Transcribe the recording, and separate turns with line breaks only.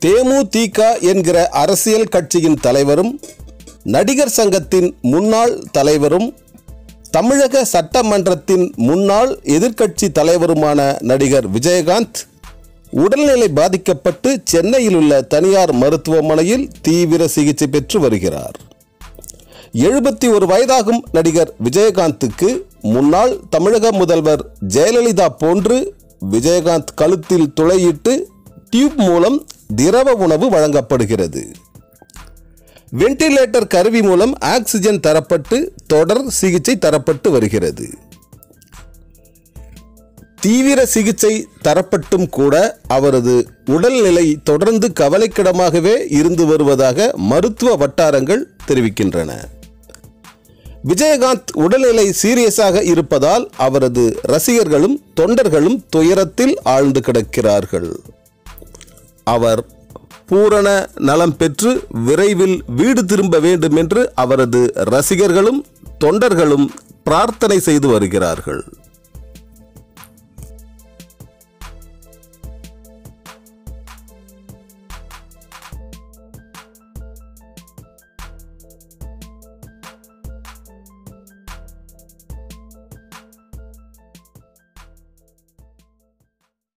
தேமுதிக என்கிற அரசியல் கட்சியின் தலைவரும் நடிகர் சங்கத்தின் முன்னாள் தலைவரும் தமிழக சட்டமன்றத்தின் முன்னாள் எதிர்க்கட்சி தலைவருமான நடிகர் விஜயகாந்த் உடல்நிலை பாதிக்கப்பட்டு சென்னையில் உள்ள தனியார் மருத்துவமனையில் தீவிர சிகிச்சை பெற்று வருகிறார் எழுபத்தி ஒரு வயதாகும் நடிகர் விஜயகாந்துக்கு முன்னாள் தமிழக முதல்வர் ஜெயலலிதா போன்று விஜயகாந்த் கழுத்தில் துளையிட்டு டியூப் மூலம் திரவ உணவு வழங்கப்படுகிறது வெண்டிலேட்டர் கருவி மூலம் ஆக்சிஜன் தரப்பட்டு தொடர் சிகிச்சை தரப்பட்டு வருகிறது தீவிர சிகிச்சை தரப்பட்டும் கூட அவரது உடல்நிலை தொடர்ந்து கவலைக்கிடமாகவே இருந்து வருவதாக மருத்துவ வட்டாரங்கள் தெரிவிக்கின்றன விஜயகாந்த் உடல்நிலை சீரியஸாக இருப்பதால் அவரது ரசிகர்களும் தொண்டர்களும் துயரத்தில் ஆழ்ந்து கிடக்கிறார்கள் அவர் பூரண நலம் பெற்று விரைவில் வீடு திரும்ப வேண்டும் என்று அவரது ரசிகர்களும் தொண்டர்களும் பிரார்த்தனை செய்து வருகிறார்கள்